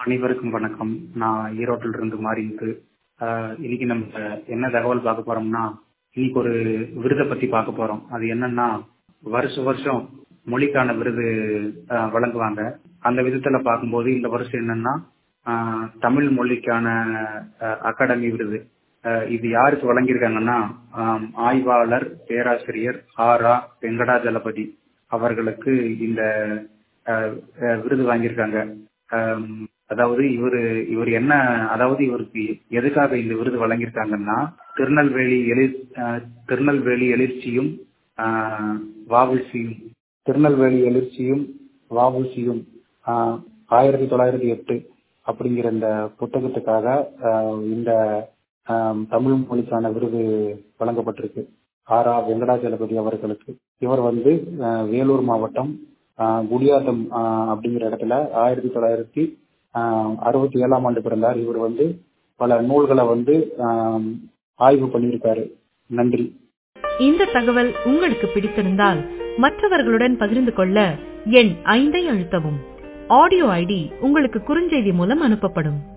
அனைவருக்கும் வணக்கம் நான் ஈரோட்டில் இருந்து மாறிட்டு இன்னைக்கு நம்ம என்ன தகவல் பார்க்க போறோம்னா இன்னைக்கு ஒரு விருதை பத்தி பார்க்க போறோம் அது என்னன்னா வருஷ வருஷம் மொழிக்கான விருது ஆஹ், வழங்குவாங்க அந்த விதத்துல பார்க்கும்போது இந்த வருஷம் என்னன்னா ஆஹ், தமிழ் மொழிக்கான ஆஹ், அகாடமி விருது ஆஹ், இது யாருக்கு வழங்கியிருக்காங்கன்னா ஆம், ஆய்வாளர் பேராசிரியர் ஆரா வெங்கடாஜலபதி அவர்களுக்கு இந்த ஆஹ், ஆஹ், விருது வாங்கியிருக்காங்க ஆம், அதாவது இவரு இவர் என்ன அதாவது இவருக்கு எதுக்காக இந்த விருது வழங்கியிருக்காங்கன்னா திருநெல்வேலி எழில் ஆஹ், திருநெல்வேலி எழுச்சியும் ஆஹ், வாவுசியும் திருநெல்வேலி எழுச்சியும் வாவுசியும் ஆஹ், ஆயிரத்தி தொள்ளாயிரத்தி எட்டு அப்படிங்கிற இந்த புத்தகத்துக்காக ஆஹ், இந்த ஆஹ், தமிழ் மொழிக்கான விருது வழங்கப்பட்டிருக்கு ஆரா வெங்கடாச்சலபதி அவர்களுக்கு இவர் வந்து ஆஹ், வேலூர் மாவட்டம் ஆஹ், குடியாத்தம் ஆஹ், அப்படிங்கிற இடத்துல ஆயிரத்தி தொள்ளாயிரத்தி ஆஹ், அறுபத்தி ஏழாம் ஆண்டு பிறந்தார் இவர் வந்து பல நூல்களை வந்து ஆஹ், ஆய்வு பண்ணியிருக்காரு நன்றி இந்த தகவல் உங்களுக்கு பிடித்திருந்தால் மற்றவர்களுடன் பகிர்ந்து கொள்ள எண் ஐந்தை அழுத்தவும் ஆடியோ ஐடி உங்களுக்கு குறுஞ்செய்தி மூலம் அனுப்பப்படும்